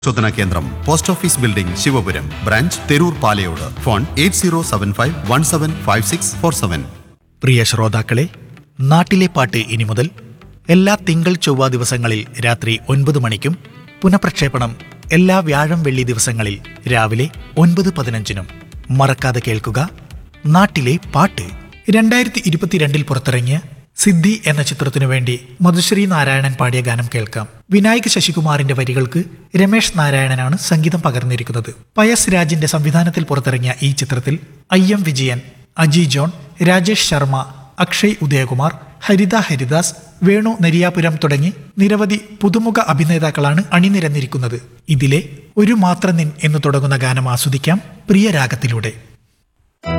പരിശോധനാ കേന്ദ്രം post office building Sivapuram branch Theroor Palayode phone eight zero seven five one seven five six four seven പ്രിയ ശ്രോതാക്കളെ നാട്ടിലെ പാട്ട് ഇനി മുതൽ എല്ലാ തിങ്കൾ ചൊവ്വ ദിവസങ്ങളിൽ രാത്രി ഒൻപത് മണിക്കും പുനഃപ്രക്ഷേപണം എല്ലാ വ്യാഴം വെള്ളി ദിവസങ്ങളിൽ രാവിലെ ഒൻപത് പതിനഞ്ചിനും മറക്കാതെ കേൾക്കുക നാട്ടിലെ പാട്ട് രണ്ടായിരത്തി ഇരുപത്തിരണ്ടിൽ പുറത്തിറങ്ങിയ സിദ്ധി എന്ന ചിത്രത്തിനു വേണ്ടി മധുശ്രീ നാരായണൻ പാടിയ ഗാനം കേൾക്കാം വിനായക് ശശികുമാറിന്റെ വരികൾക്ക് രമേഷ് നാരായണനാണ് സംഗീതം പകർന്നിരിക്കുന്നത് പയസ് രാജിന്റെ സംവിധാനത്തിൽ പുറത്തിറങ്ങിയ ഈ ചിത്രത്തിൽ I M Vijayan Aji John Rajesh Sharma Akshay Udayakumar Haritha Haridas Venu Nariyapuram തുടങ്ങി നിരവധി പുതുമുഖ അഭിനേതാക്കളാണ് അണിനിരന്നിരിക്കുന്നത് ഇതിലെ ഒരു മാത്ര നിൻ എന്ന് തുടങ്ങുന്ന ഗാനം ആസ്വദിക്കാം പ്രിയ രാഗത്തിലൂടെ